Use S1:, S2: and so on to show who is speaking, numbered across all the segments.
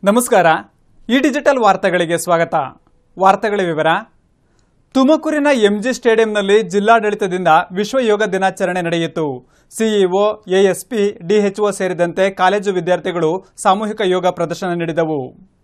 S1: ನಮಸ್ಕಾರ ಈ ಡಿಜಿಟಲ್ ವಾರ್ತೆಗಳಿಗೆ ಸ್ವಾಗತ ವಾರ್ತೆಗಳ ವಿವರ ತುಮಕೂರಿನ ಎಂಜಿ ಸ್ಟೇಡಿಯಂನಲ್ಲಿ ಜಿಲ್ಲಾಡಳಿತದಿಂದ ವಿಶ್ವ ಯೋಗ ದಿನಾಚರಣೆ ನಡೆಯಿತು ಸಿಇಒ ಎಎಸ್ಪಿ ಡಿಎಚ್ಒ ಸೇರಿದಂತೆ ಕಾಲೇಜು ವಿದ್ಯಾರ್ಥಿಗಳು ಸಾಮೂಹಿಕ ಯೋಗ ಪ್ರದರ್ಶನ ನೀಡಿದವು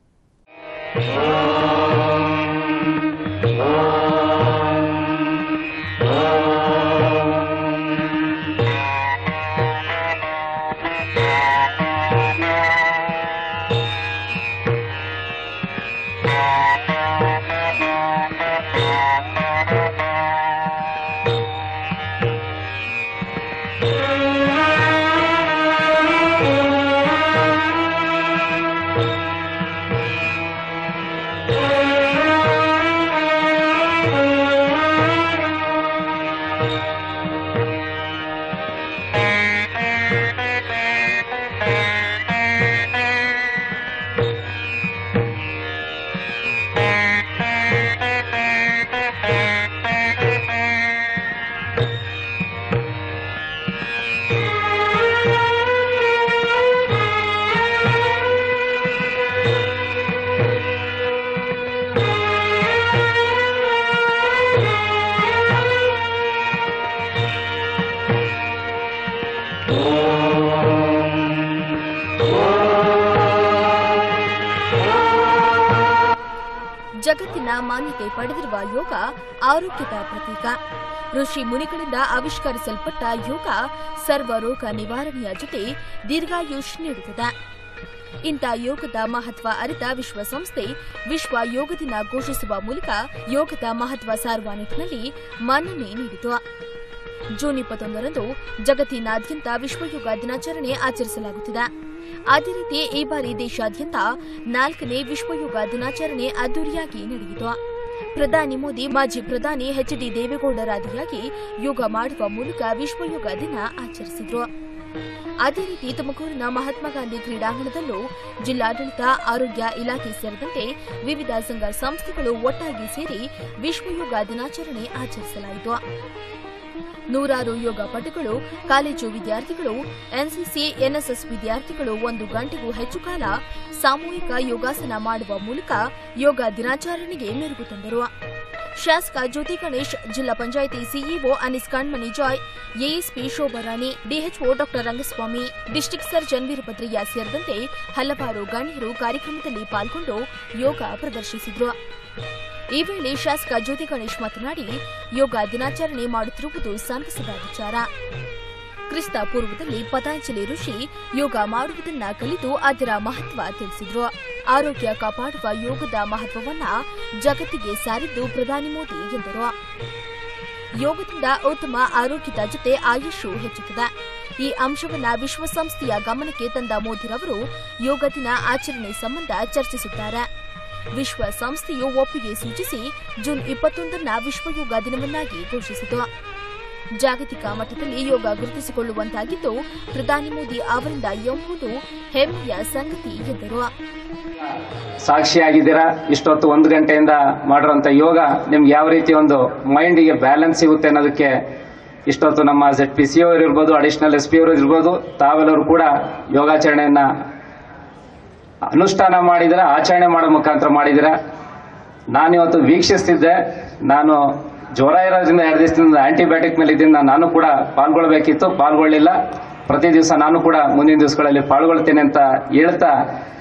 S2: ಜಗತ್ತಿನ ಮಾನ್ಯತೆ ಪಡೆದಿರುವ ಯೋಗ ಆರೋಗ್ಯದ ಪ್ರತೀಕ ಋಷಿ ಮುನಿಗಳಿಂದ ಆವಿಷ್ಕರಿಸಲ್ಪಟ್ಟ ಯೋಗ ಸರ್ವ ರೋಗ ನಿವಾರಣೆಯ ಜೊತೆ ದೀರ್ಘಾಯುಷ್ ನೀಡುತ್ತದೆ ಇಂಥ ಯೋಗದ ಮಹತ್ವ ಅರಿತ ವಿಶ್ವಸಂಸ್ಥೆ ವಿಶ್ವ ಯೋಗ ದಿನ ಘೋಷಿಸುವ ಮೂಲಕ ಯೋಗದ ಮಹತ್ವ ಸಾರುವ ನಿಟ್ಟಿನಲ್ಲಿ ಮನ್ನಣೆ ನೀಡಿತು ಜೂನ್ ಇಪ್ಪತ್ತೊಂದರಂದು ಜಗತ್ತಿನಾದ್ಯಂತ ವಿಶ್ವ ಯೋಗ ದಿನಾಚರಣೆ ಆಚರಿಸಲಾಗುತ್ತಿದೆ ಅದೇ ರೀತಿ ಈ ಬಾರಿ ದೇಶಾದ್ಯಂತ ನಾಲ್ಕನೇ ವಿಶ್ವ ಯೋಗ ದಿನಾಚರಣೆ ಅದ್ದೂರಿಯಾಗಿ ನಡೆಯಿತು ಪ್ರಧಾನಿ ಮೋದಿ ಮಾಜಿ ಪ್ರಧಾನಿ ಎಚ್ ಡಿ ದೇವೇಗೌಡರಾದಿಯಾಗಿ ಯೋಗ ಮಾಡುವ ಮೂಲಕ ವಿಶ್ವ ಯೋಗ ದಿನ ಆಚರಿಸಿದ್ರು ಅದೇ ರೀತಿ ತುಮಕೂರಿನ ಮಹಾತ್ಮ ಗಾಂಧಿ ಕ್ರೀಡಾಂಗಣದಲ್ಲೂ ಜಿಲ್ಲಾಡಳಿತ ಆರೋಗ್ಯ ಇಲಾಖೆ ಸೇರಿದಂತೆ ವಿವಿಧ ಸಂಘ ಸಂಸ್ಥೆಗಳು ಒಟ್ಟಾಗಿ ಸೇರಿ ವಿಶ್ವ ಯೋಗ ದಿನಾಚರಣೆ ಆಚರಿಸಲಾಯಿತು ನೂರಾರು ಯೋಗ ಪಟುಗಳು ಕಾಲೇಜು ವಿದ್ಯಾರ್ಥಿಗಳು ಎನ್ಸಿಸಿ ಎನ್ಎಸ್ಎಸ್ ವಿದ್ಯಾರ್ಥಿಗಳು ಒಂದು ಗಂಟೆಗೂ ಹೆಚ್ಚು ಕಾಲ ಸಾಮೂಹಿಕ ಯೋಗಾಸನ ಮಾಡುವ ಮೂಲಕ ಯೋಗ ದಿನಾಚರಣೆಗೆ ಮೆರುಗು ತಂದರು ಶಾಸಕ ಜ್ಯೋತಿ ಗಣೇಶ್ ಜಿಲ್ಲಾ ಪಂಚಾಯಿತಿ CEO Anis Kanmani Joy ASP Shobharani DHO ಡಾ ರಂಗಸ್ವಾಮಿ ಡಿಸ್ಟಿಕ್ ಸರ್ಜನ್ ವೀರಭದ್ರಯ್ಯ ಸೇರಿದಂತೆ ಹಲವಾರು ಗಣ್ಯರು ಕಾರ್ಯಕ್ರಮದಲ್ಲಿ ಪಾಲ್ಗೊಂಡು ಯೋಗ ಪ್ರದರ್ಶಿಸಿದರು ಈ ವೇಳೆ ಶಾಸಕ ಜ್ಯೋತಿ ಗಣೇಶ್ ಮಾತನಾಡಿ ಯೋಗ ದಿನಾಚರಣೆ ಮಾಡುತ್ತಿರುವುದು ಸಂತಸದ ವಿಚಾರ ಕ್ರಿಸ್ತ ಪೂರ್ವದಲ್ಲಿ ಪತಾಂಜಲಿ ಋಷಿ ಯೋಗ ಮಾಡುವುದನ್ನ ಕಲಿತು ಅದರ ಮಹತ್ವ ತಿಳಿಸಿದ್ರು ಆರೋಗ್ಯ ಕಾಪಾಡುವ ಯೋಗದ ಮಹತ್ವವನ್ನ ಜಗತ್ತಿಗೆ ಸಾರಿದ್ದು ಪ್ರಧಾನಿ ಮೋದಿ ಎಂದರು ಯೋಗದಿಂದ ಉತ್ತಮ ಆರೋಗ್ಯದ ಜೊತೆ ಆಯುಷು ಹೆಚ್ಚುತ್ತದೆ ಈ ಅಂಶವನ್ನ ವಿಶ್ವಸಂಸ್ಥೆಯ ಗಮನಕ್ಕೆ ತಂದ ಮೋದಿರವರು ಯೋಗ ದಿನ ಆಚರಣೆ ಸಂಬಂಧ ಚರ್ಚಿಸುತ್ತಾರೆ ವಿಶ್ವಸಂಸ್ಥೆಯು ಒಪ್ಪಿಗೆ ಸೂಚಿಸಿ ಜೂನ್ ಇಪ್ಪತ್ತೊಂದನ್ನ ವಿಶ್ವ ಯೋಗ ದಿನವನ್ನಾಗಿ ಘೋಷಿಸಿತು ಜಾಗತಿಕ ಮಟ್ಟದಲ್ಲಿ ಯೋಗ ಗುರುತಿಸಿಕೊಳ್ಳುವಂತಾಗಿದ್ದು ಪ್ರಧಾನಿ ಮೋದಿ ಅವರಿಂದ ಎಂಬುದು ಹೆಮ್ಮೆಯ ಸಂಗತಿ ಎಂದರು
S3: ಸಾಕ್ಷಿಯಾಗಿದ್ದೀರಾ ಇಷ್ಟೊತ್ತು ಒಂದು ಗಂಟೆಯಿಂದ ಮಾಡಿರೋಂಥ ಯೋಗ ನಿಮ್ಗೆ ಯಾವ ರೀತಿ ಒಂದು ಮೈಂಡಿಗೆ ಬ್ಯಾಲೆನ್ಸ್ ಸಿಗುತ್ತೆ ಅನ್ನೋದಕ್ಕೆ ಇಷ್ಟೊತ್ತು ನಮ್ಮ ಜೆಡ್ ಪಿ ಸಿ ಅವರು ಇರ್ಬೋದು ಅಡಿಷನಲ್ ಎಸ್ ಪಿ ಅವರು ಇರ್ಬೋದು ತಾವೆಲ್ಲರೂ ಕೂಡ ಯೋಗಾಚರಣೆಯನ್ನ ಅನುಷ್ಠಾನ ಮಾಡಿದಿರ ಆಚರಣೆ ಮಾಡೋ ಮುಖಾಂತರ ಮಾಡಿದಿರ ನಾನಿವತ್ತು ವೀಕ್ಷಿಸ್ತಿದ್ದೆ ನಾನು ಜ್ವರ ಇರೋದ್ರಿಂದ ಎರಡು ದಿವಸದಿಂದ ಆಂಟಿಬಯೋಟಿಕ್ ಮೇಲೆ ಇದ್ದಿಂದ ನಾನು ಕೂಡ ಪಾಲ್ಗೊಳ್ಬೇಕಿತ್ತು ಪಾಲ್ಗೊಳ್ಳಿಲ್ಲ ಪ್ರತಿ ದಿವಸ ನಾನು ಕೂಡ ಮುಂದಿನ ದಿವಸಗಳಲ್ಲಿ ಪಾಲ್ಗೊಳ್ತೇನೆ ಅಂತ ಹೇಳ್ತಾ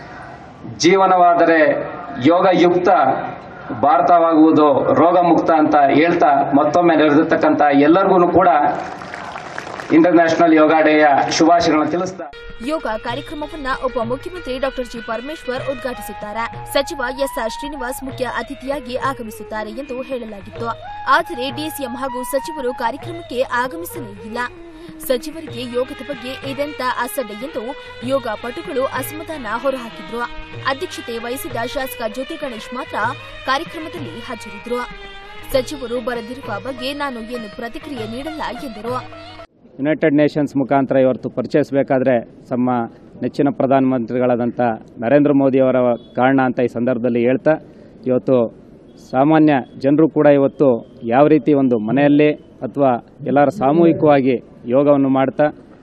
S3: ಜೀವನವಾದರೆ ಯೋಗಯುಕ್ತ ಭಾರತವಾಗುವುದು ರೋಗ ಮುಕ್ತ ಅಂತ ಹೇಳ್ತಾ ಮತ್ತೊಮ್ಮೆ ನೆರೆದಿರ್ತಕ್ಕಂಥ ಎಲ್ಲರಿಗೂ ಕೂಡ ಇಂಟರ್ನ್ಯಾಷನಲ್ ಯೋಗ ಡೇಯ ಶುಭಾಶಯಗಳನ್ನು ತಿಳಿಸ್ತಾ
S2: ಯೋಗ ಕಾರ್ಯಕ್ರಮವನ್ನ ಉಪಮುಖ್ಯಮಂತ್ರಿ ಡಾ ಜಿ ಪರಮೇಶ್ವರ್ ಉದ್ಘಾಟಿಸುತ್ತಾರೆ ಸಚಿವ ಎಸ್ಆರ್ ಶ್ರೀನಿವಾಸ್ ಮುಖ್ಯ ಅತಿಥಿಯಾಗಿ ಆಗಮಿಸುತ್ತಾರೆ ಎಂದು ಹೇಳಲಾಗಿತ್ತು ಆದರೆ ಡಿಸಿಎಂ ಹಾಗೂ ಸಚಿವರು ಕಾರ್ಯಕ್ರಮಕ್ಕೆ ಆಗಮಿಸಲೇ ಇಲ್ಲ ಸಚಿವರಿಗೆ ಯೋಗದ ಬಗ್ಗೆ ಇದೆಂತ ಅಸಡ್ಡೆ ಎಂದು ಯೋಗ ಪಟುಗಳು ಅಸಮಾಧಾನ ಹೊರಹಾಕಿದ್ರು ಅಧ್ಯಕ್ಷತೆ ವಹಿಸಿದ ಶಾಸಕ ಜ್ಯೋತಿ ಗಣೇಶ್ ಮಾತ್ರ ಕಾರ್ಯಕ್ರಮದಲ್ಲಿ ಹಾಜರಿದ್ರು ಸಚಿವರು ಬರೆದಿರುವ ಬಗ್ಗೆ ನಾನು ಏನು ಪ್ರತಿಕ್ರಿಯೆ ನೀಡಲ್ಲ ಎಂದರು
S4: ಯುನೈಟೆಡ್ ನೇಷನ್ಸ್ ಮುಖಾಂತರ ಇವತ್ತು ಪರಿಚಯಿಸಬೇಕಾದ್ರೆ ನಮ್ಮ ನೆಚ್ಚಿನ ಪ್ರಧಾನಮಂತ್ರಿಗಳಾದಂಥ ನರೇಂದ್ರ ಮೋದಿಯವರ ಕಾರಣ ಅಂತ ಈ ಸಂದರ್ಭದಲ್ಲಿ ಹೇಳ್ತಾ ಇವತ್ತು ಸಾಮಾನ್ಯ ಜನರು ಕೂಡ ಇವತ್ತು ಯಾವ ರೀತಿ ಒಂದು ಮನೆಯಲ್ಲಿ ಅಥವಾ ಎಲ್ಲರ ಸಾಮೂಹಿಕವಾಗಿ ಯೋಗವನ್ನು ಮಾಡ್ತಾ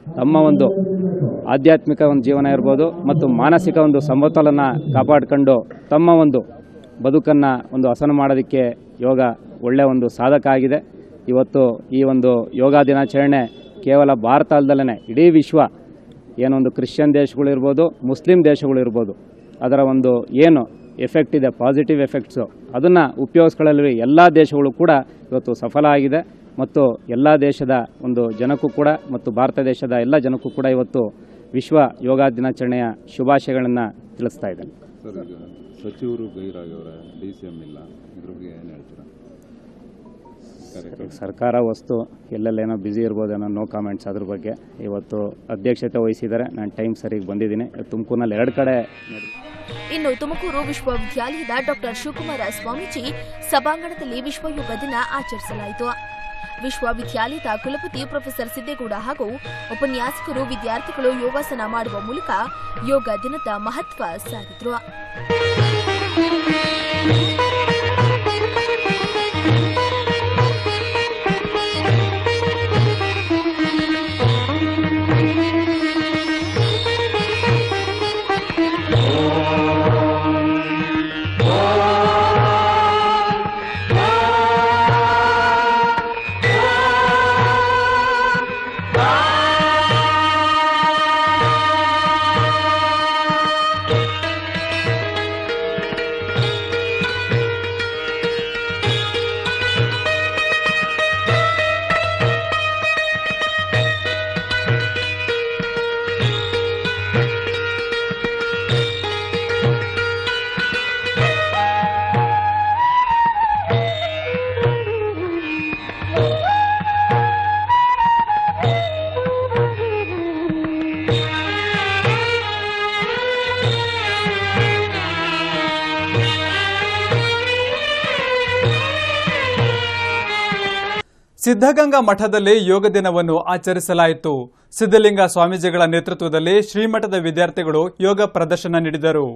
S4: ತಮ್ಮ ಒಂದು ಆಧ್ಯಾತ್ಮಿಕ ಒಂದು ಜೀವನ ಇರ್ಬೋದು ಮತ್ತು ಮಾನಸಿಕ ಒಂದು ಸಮತೋಲನ ಕಾಪಾಡಿಕೊಂಡು ತಮ್ಮ ಒಂದು ಬದುಕನ್ನು ಒಂದು ಹಸನು ಮಾಡೋದಕ್ಕೆ ಯೋಗ ಒಳ್ಳೆಯ ಒಂದು ಸಾಧಕ ಆಗಿದೆ ಇವತ್ತು ಈ ಒಂದು ಯೋಗ ದಿನಾಚರಣೆ ಕೇವಲ ಭಾರತ ಅಲ್ದಲೇ ಇಡೀ ವಿಶ್ವ ಏನೊಂದು ಕ್ರಿಶ್ಚಿಯನ್ ದೇಶಗಳಿರ್ಬೋದು ಮುಸ್ಲಿಂ ದೇಶಗಳಿರ್ಬೋದು ಅದರ ಒಂದು ಏನು ಎಫೆಕ್ಟ್ ಇದೆ ಪಾಸಿಟಿವ್ ಎಫೆಕ್ಟ್ಸು ಅದನ್ನು ಉಪಯೋಗಿಸ್ಕೊಳ್ಳಲು ಎಲ್ಲ ದೇಶಗಳು ಕೂಡ ಇವತ್ತು ಸಫಲ ಆಗಿದೆ ಮತ್ತು ಎಲ್ಲ ದೇಶದ ಒಂದು ಜನಕ್ಕೂ ಕೂಡ ಮತ್ತು ಭಾರತ ದೇಶದ ಎಲ್ಲ ಜನಕ್ಕೂ ಕೂಡ ಇವತ್ತು ವಿಶ್ವ ಯೋಗ ದಿನಾಚರಣೆಯ ಶುಭಾಶಯಗಳನ್ನು ತಿಳಿಸ್ತಾ ಇದ್ದೇನೆ
S5: ಸರ್ ಈಗ ಸಚಿವರು ಗೈರಾಗವ್ರೆ ಡಿ ಸಿ ಎಮ್ ಇಲ್ಲ ಇದ್ರ ಬಗ್ಗೆ ಏನು ಹೇಳ್ತೀರಾ ಕಾರ್ಯಕ್ರಮ
S4: ಸರ್ಕಾರ ವಸ್ತು ಎಲ್ಲೆಲ್ಲೇನೋ ಬ್ಯುಸಿ ಇರ್ಬೋದೇನೋ ನೋ ಕಾಮೆಂಟ್ಸ್ ಅದ್ರ ಬಗ್ಗೆ ಇವತ್ತು ಅಧ್ಯಕ್ಷತೆ ವಹಿಸಿದ್ದಾರೆ ನಾನು ಟೈಮ್ ಸರಿಗೆ ಬಂದಿದ್ದೀನಿ ತುಮಕೂರಿನಲ್ಲಿ ಎರಡು ಕಡೆ ನಡೆ-
S2: ಇನ್ನು ತುಮಕೂರು ವಿಶ್ವವಿದ್ಯಾಲಯದ ಡಾಕ್ಟರ್ ಶಿವಕುಮಾರ ಸ್ವಾಮೀಜಿ ಸಭಾಂಗಣದಲ್ಲಿ ವಿಶ್ವ ಯೋಗ ದಿನ ಆಚರಿಸಲಾಯಿತು ವಿಶ್ವವಿದ್ಯಾಲಯದ ಕುಲಪತಿ ಪ್ರೊಫೆಸರ್ ಸಿದ್ದೇಗೌಡ ಹಾಗೂ ಉಪನ್ಯಾಸಕರು ವಿದ್ಯಾರ್ಥಿಗಳು ಯೋಗಾಸನ ಮಾಡುವ ಮೂಲಕ ಯೋಗ ದಿನದ ಮಹತ್ವ ಸಾರಿದ್ರು
S1: ಸಿದ್ಧಗಂಗಾ ಮಠದಲ್ಲಿ ಯೋಗ ದಿನವನ್ನು ಆಚರಿಸಲಾಯಿತು ಸಿದ್ಧಲಿಂಗ ಸ್ವಾಮೀಜಿಗಳ ನೇತೃತ್ವದಲ್ಲಿ ಶ್ರೀಮಠದ ವಿದ್ಯಾರ್ಥಿಗಳು ಯೋಗ ಪ್ರದರ್ಶನ ನೀಡಿದರು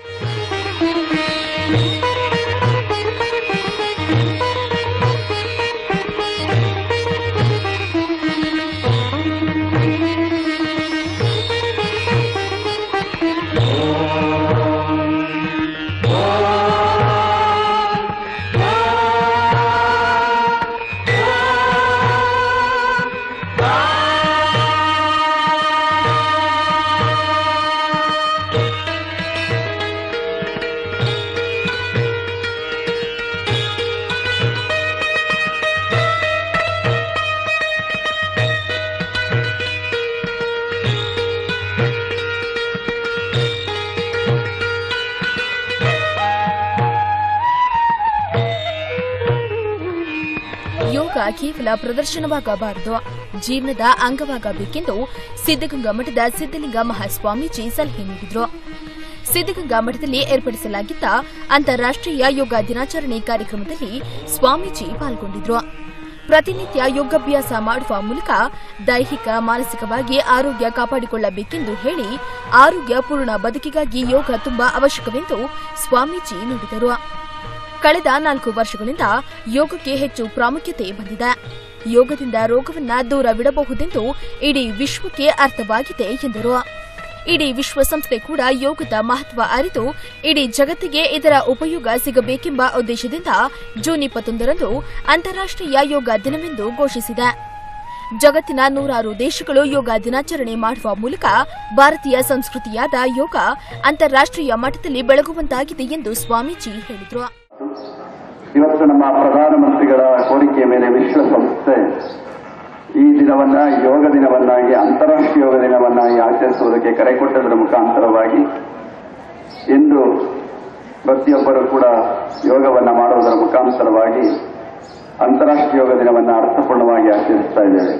S2: ಯೋಗ ಕೇವಲ ಪ್ರದರ್ಶನವಾಗಬಾರದು ಜೀವನದ ಅಂಗವಾಗಬೇಕೆಂದು ಸಿದ್ಧಗಂಗಾ ಮಠದ ಸಿದ್ಧಲಿಂಗ ಮಹಾಸ್ವಾಮೀಜಿ ಸಲಹೆ ನೀಡಿದರು ಸಿದ್ಧಗಂಗಾ ಮಠದಲ್ಲಿ ಏರ್ಪಡಿಸಲಾಗಿದ್ದ ಅಂತಾರಾಷ್ಟ್ರೀಯ ಯೋಗ ದಿನಾಚರಣೆ ಕಾರ್ಯಕ್ರಮದಲ್ಲಿ ಸ್ವಾಮೀಜಿ ಪಾಲ್ಗೊಂಡಿದ್ರು ಪ್ರತಿನಿತ್ಯ ಯೋಗಾಭ್ಯಾಸ ಮಾಡುವ ಮೂಲಕ ದೈಹಿಕ ಮಾನಸಿಕವಾಗಿ ಆರೋಗ್ಯ ಕಾಪಾಡಿಕೊಳ್ಳಬೇಕೆಂದು ಹೇಳಿ ಆರೋಗ್ಯ ಪೂರ್ಣ ಬದುಕಿಗಾಗಿ ಯೋಗ ತುಂಬಾ ಅವಶ್ಯಕವೆಂದು ಸ್ವಾಮೀಜಿ ನುಡಿದರು ಕಳೆದ ನಾಲ್ಕು ವರ್ಷಗಳಿಂದ ಯೋಗಕ್ಕೆ ಹೆಚ್ಚು ಪ್ರಾಮುಖ್ಯತೆ ಬಂದಿದೆ ಯೋಗದಿಂದ ರೋಗವನ್ನ ದೂರವಿಡಬಹುದೆಂದು ಇಡೀ ವಿಶ್ವಕ್ಕೆ ಅರ್ಥವಾಗಿದೆ ಎಂದರು ಇಡೀ ವಿಶ್ವಸಂಸ್ಥೆ ಕೂಡ ಯೋಗದ ಮಹತ್ವ ಅರಿತು ಇಡೀ ಜಗತ್ತಿಗೆ ಇದರ ಉಪಯೋಗ ಸಿಗಬೇಕೆಂಬ ಉದ್ದೇಶದಿಂದ ಜೂನ್ ಇಪ್ಪತ್ತೊಂದರಂದು ಅಂತಾರಾಷ್ಟ್ರೀಯ ಯೋಗ ದಿನವೆಂದು ಘೋಷಿಸಿದೆ ಜಗತ್ತಿನ ನೂರಾರು ದೇಶಗಳು ಯೋಗ ದಿನಾಚರಣೆ ಮಾಡುವ ಮೂಲಕ ಭಾರತೀಯ ಸಂಸ್ಕೃತಿಯಾದ ಯೋಗ ಅಂತಾರಾಷ್ಟ್ರೀಯ ಮಟ್ಟದಲ್ಲಿ ಬೆಳಗುವಂತಾಗಿದೆ ಎಂದು ಸ್ವಾಮೀಜಿ ಹೇಳಿದರು
S6: ಇವತ್ತು ನಮ್ಮ ಪ್ರಧಾನಮಂತ್ರಿಗಳ ಕೋರಿಕೆಯ ಮೇಲೆ ವಿಶ್ವಸಂಸ್ಥೆ ಈ ದಿನವನ್ನ ಯೋಗ ದಿನವನ್ನಾಗಿ ಅಂತಾರಾಷ್ಟ್ರೀಯ ಯೋಗ ದಿನವನ್ನಾಗಿ ಆಚರಿಸುವುದಕ್ಕೆ ಕರೆ ಕೊಟ್ಟದರ ಮುಖಾಂತರವಾಗಿ ಇಂದು ಪ್ರತಿಯೊಬ್ಬರು ಕೂಡ ಯೋಗವನ್ನ ಮಾಡುವುದರ ಮುಖಾಂತರವಾಗಿ ಅಂತಾರಾಷ್ಟ್ರೀಯ ಯೋಗ ದಿನವನ್ನ ಅರ್ಥಪೂರ್ಣವಾಗಿ ಆಚರಿಸ್ತಾ ಇದ್ದೇವೆ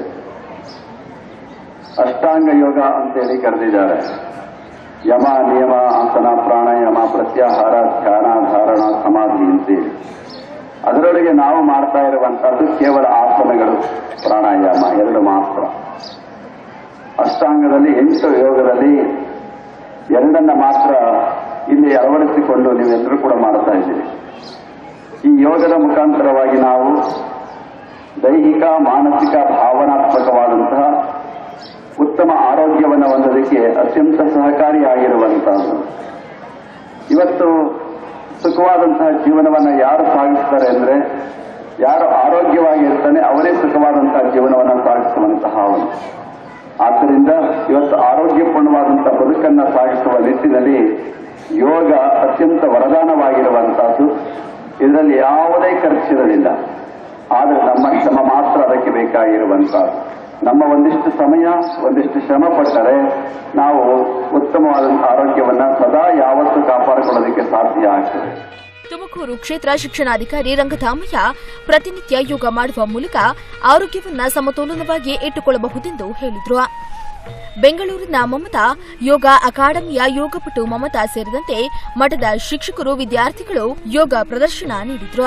S6: ಅಷ್ಟಾಂಗ ಯೋಗ ಅಂತೇಳಿ ಕರೆದಿದ್ದಾರೆ ಯಮ ನಿಯಮ ಆಸನ ಪ್ರಾಣಾಯಾಮ ಪ್ರತ್ಯಾಹಾರ ಧ್ಯಾನ ಧಾರಣ ಸಮಾಧಿ ಅಂತೇಳಿ ಅದರೊಳಗೆ ನಾವು ಮಾಡ್ತಾ ಇರುವಂತಹದ್ದು ಕೇವಲ ಆಸನಗಳು ಪ್ರಾಣಾಯಾಮ ಎರಡು ಮಾತ್ರ ಅಷ್ಟಾಂಗದಲ್ಲಿ ಎಂಟು ಯೋಗದಲ್ಲಿ ಎರಡನ್ನ ಮಾತ್ರ ಇಲ್ಲಿ ಅಳವಡಿಸಿಕೊಂಡು ನೀವೆಲ್ಲರೂ ಕೂಡ ಮಾಡ್ತಾ ಇದ್ದೀರಿ ಈ ಯೋಗದ ಮುಖಾಂತರವಾಗಿ ನಾವು ದೈಹಿಕ ಮಾನಸಿಕ ಭಾವನಾತ್ಮಕವಾದಂತಹ ಉತ್ತಮ ಆರೋಗ್ಯವನ್ನು ಹೊಂದೋದಕ್ಕೆ ಅತ್ಯಂತ ಸಹಕಾರಿಯಾಗಿರುವಂತಹದ್ದು ಇವತ್ತು ಸುಖವಾದಂತಹ ಜೀವನವನ್ನ ಯಾರು ಸಾಗಿಸ್ತಾರೆ ಅಂದ್ರೆ ಯಾರು ಆರೋಗ್ಯವಾಗಿ ಇರ್ತಾನೆ ಅವರೇ ಸುಖವಾದಂತಹ ಜೀವನವನ್ನ ಸಾಗಿಸುವಂತಹ ಅವನು ಆದ್ದರಿಂದ ಇವತ್ತು ಆರೋಗ್ಯಪೂರ್ಣವಾದಂತಹ ಬದುಕನ್ನ ಸಾಗಿಸುವ ನಿಟ್ಟಿನಲ್ಲಿ ಯೋಗ ಅತ್ಯಂತ ವರದಾನವಾಗಿರುವಂತಹದ್ದು ಇದರಲ್ಲಿ ಯಾವುದೇ ಖರ್ಚಿರಲಿಲ್ಲ ಆದರೆ ನಮ್ಮ ಶ್ರಮ ಮಾತ್ರ ಅದಕ್ಕೆ ಬೇಕಾಗಿರುವಂತಹದ್ದು ನಮ್ಮ ಒಂದಿಷ್ಟು ಸಮಯ ಒಂದಿಷ್ಟು ಶ್ರಮ ಪಟ್ಟರೆ ನಾವು ಉತ್ತಮವಾದಂತಹ ಆರೋಗ್ಯವನ್ನ ಸದಾ ಯಾವತ್ತೂ ಕಾಪಾಡಿಕೊಳ್ಳೋದಕ್ಕೆ ಸಾಧ್ಯ ಆಗ್ತದೆ
S2: ತುಮಕೂರು ಕ್ಷೇತ್ರ ಶಿಕ್ಷಣಾಧಿಕಾರಿ ರಂಗಧಾಮಯ್ಯ ಪ್ರತಿನಿತ್ಯ ಯೋಗ ಮಾಡುವ ಮೂಲಕ ಆರೋಗ್ಯವನ್ನ ಸಮತೋಲನವಾಗಿ ಇಟ್ಟುಕೊಳ್ಳಬಹುದೆಂದು ಹೇಳಿದರು ಬೆಂಗಳೂರಿನ ಮಮತಾ ಯೋಗ ಅಕಾಡೆಮಿಯ ಯೋಗಪಟು ಮಮತಾ ಸೇರಿದಂತೆ ಮಠದ ಶಿಕ್ಷಕರು ವಿದ್ಯಾರ್ಥಿಗಳು ಯೋಗ ಪ್ರದರ್ಶನ ನೀಡಿದ್ರು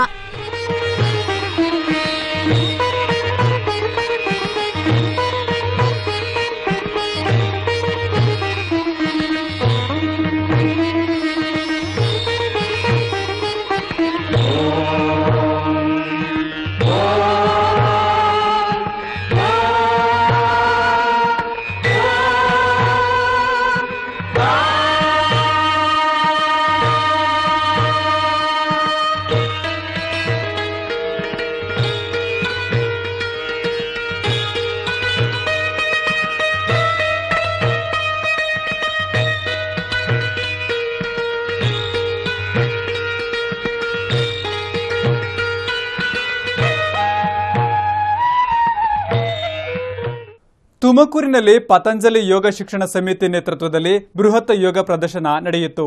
S1: ತುಮಕೂರಿನಲ್ಲಿ ಪತಂಜಲಿ ಯೋಗ ಶಿಕ್ಷಣ ಸಮಿತಿ ನೇತೃತ್ವದಲ್ಲಿ ಬೃಹತ್ ಯೋಗ ಪ್ರದರ್ಶನ ನಡೆಯಿತು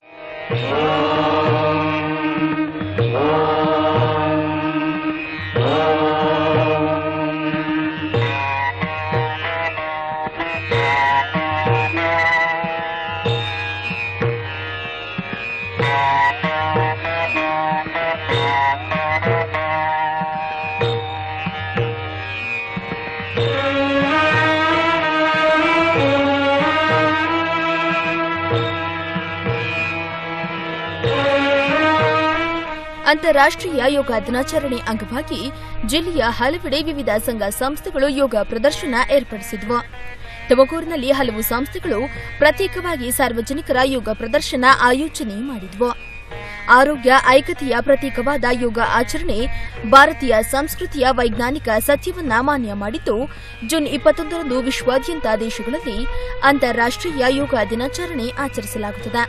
S2: ಅಂತಾರಾಷ್ಟ್ರೀಯ ಯೋಗ ದಿನಾಚರಣೆ ಅಂಗವಾಗಿ ಜಿಲ್ಲೆಯ ಹಲವೆಡೆ ವಿವಿಧ ಸಂಘ ಸಂಸ್ಥೆಗಳು ಯೋಗ ಪ್ರದರ್ಶನ ಏರ್ಪಡಿಸಿದ್ವು ತುಮಕೂರಿನಲ್ಲಿ ಹಲವು ಸಂಸ್ಥೆಗಳು ಪ್ರತ್ಯೇಕವಾಗಿ ಸಾರ್ವಜನಿಕರ ಯೋಗ ಪ್ರದರ್ಶನ ಆಯೋಜನೆ ಮಾಡಿದ್ವು ಆರೋಗ್ಯ ಐಕ್ಯತೆಯ ಪ್ರತೀಕವಾದ ಯೋಗ ಆಚರಣೆ ಭಾರತೀಯ ಸಂಸ್ಕೃತಿಯ ವೈಜ್ಞಾನಿಕ ಸತ್ಯವನ್ನ ಮಾನ್ಯ ಮಾಡಿದ್ದು ಜೂನ್ ಇಪ್ಪತ್ತೊಂದರಂದು ವಿಶ್ವಾದ್ಯಂತ ದೇಶಗಳಲ್ಲಿ ಅಂತಾರಾಷ್ಟ್ರೀಯ ಯೋಗ ದಿನಾಚರಣೆ ಆಚರಿಸಲಾಗುತ್ತದೆ